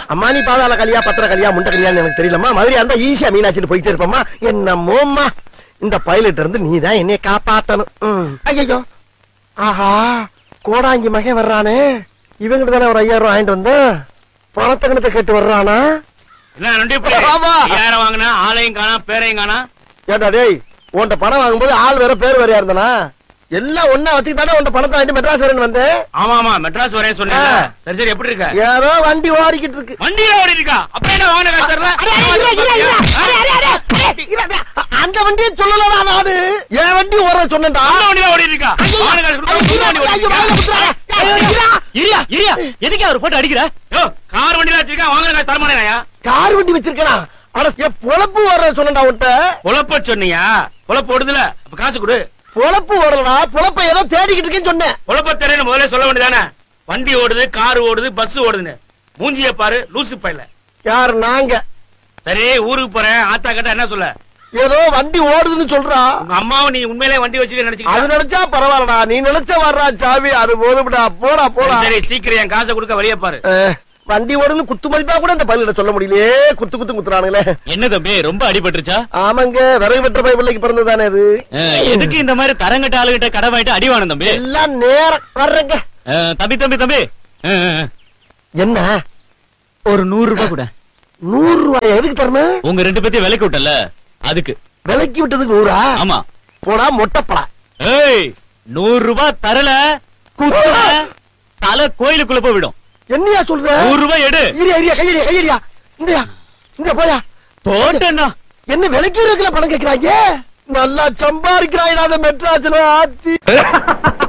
அம்மானி பாதாள கலியா பத்திர கலியா முண்ட கலியான்னு எனக்கு தெரியலம்மா மதுரையா இருந்தா ஈஸியா மீனாட்சின்னு போயிட்டே இருப்போம்மா என்னமோம்மா இந்த பைலட் இருந்து நீ தான் என்னைய காப்பாத்தணும் ஐயோ ஆஹா கோடாங்கி மகன் வர்றானே இவங்கிட்ட தானே ஒரு ஐயாயிரம் ரூபாய் வாங்கிட்டு வந்தேன் பணத்தை கணத்தை கேட்டு வர்றானா என்ன நொண்டி புலி? ஆமா. ஐயாயிரம் வாங்கினா ஆளையும் காணா பேரையும் காணா ஏண்டா டேய் உன்கிட்ட பணம் வாங்கும்போது ஆள் வேற பேர் வேறையா இருந்தானா எல்லாம் ஒன்னா வச்சுக்கிட்டானே உன்கிட்ட பணத்தை வாங்கிட்டு மெட்ராஸ் வரேன்னு வந்தேன் ஆமா ஆமா மெட்ராஸ் வரேன் சொன்னேன் ஆ. சரி சரி எப்படி இருக்க யாரோ வண்டி ஓடிக்கிட்டு இருக்கு வண்டியில ஓடி இருக்கா அப்ப என்ன வாங்கின காசு தரல அடே, அடே, இரு, இரு, இரு. அடே, அடே, அடே, அடே, இரு, அடே. அந்த வண்டியை சொல்லலடா நானு என் வண்டி ஓட சொன்னேன்டா அந்த வண்டியில ஓடி இருக்கா ஐயோ, வாங்கின காசு கொடுத்தா ஐயோ, புது வண்டி ஓடி ஐயோ, இருக்கா? வாயில குத்துறாரே. ஏய், இருடா. இரியா இரியா எதுக்கு அவர் போட்டு அடிக்கிற யோ, கார் வண்டியில வச்சிருக்கா வாங்கின காசு தரமாட்டேயா கார் வண்டி வச்சிருக்கலாம் ஆனா என் பொழப்பு ஓடுற சொன்னேன்டா உன்கிட்ட பொழப்ப சொன்னியா பொழப்பு ஓடுதுல அப்ப காசு கொடு பொழப்பு ஓடலடா பொழப்ப ஏதோ தேடிக்கிட்டு இருக்கேன்னு சொன்னேன் பொழப்ப தெரியல முதல்ல சொல்ல வேண்டியதானே வண்டி ஓடுது கார் ஓடுது பஸ் ஓடுதுன்னு மூஞ்சிய பாரு லூசு பையல யார் நாங்க சரி ஊருக்கு போறேன் ஆத்தா கிட்ட என்ன சொல்ல ஏதோ வண்டி ஓடுதுன்னு சொல்றா உங்க அம்மாவும் நீ உண்மையிலே வண்டி வச்சுட்டு அது நினைச்சுக்கிட்ட நினைச்சா பரவாயில்லடா நீ நினைச்ச வர்றா சாவி அது போதும்டா போடா போடா சரி சீக்கிரம் என் காசை கொடுக்க வெளியே பாரு அஹ், வண்டி ஓடுன்னு குத்து மதிப்பா கூட இந்த பள்ளியில சொல்ல முடியலையே குத்து குத்து குத்துறானுங்களே என்ன தம்பி ரொம்ப அடிபட்டுருச்சா ஆமாங்க விறகு வெற்ற பை பிள்ளைக்கு பிறந்ததானே இது அஹ், எதுக்கு இந்த மாதிரி தரங்கட்ட ஆளுகிட்ட கடை வாங்கிட்டு அடி வாங்கணும் தம்பி எல்லாம் நேரம் வர்றேங்க அஹ், தம்பி தம்பி தம்பி அஹ், அஹ், என்ன ஒரு நூறு ரூபாய் கூட நூறு ரூபாய் எதுக்கு தரணும் உங்க ரெண்டு பேத்தையும் விலைக்கு விட்டல அதுக்கு விலைக்கு விட்டதுக்கு நூறா ஆமா போடா மொட்டைப்படா ஏய் நூறு ரூபாய் தரல குத்துற தலை கோயிலுக்குள்ள போய் விடும் என்னையா சொல்ற நூறு ரூபாய் எடு இரியா இரியா கையடியா கையடியா இந்தயா இந்த போயா போட்டேன்னா என்ன விலைக்கு இருக்கிற பணம் கேக்குறாங்க நல்லா சம்பாதிக்கிறாங்க மெட்ராஸ்ல ஆத்தி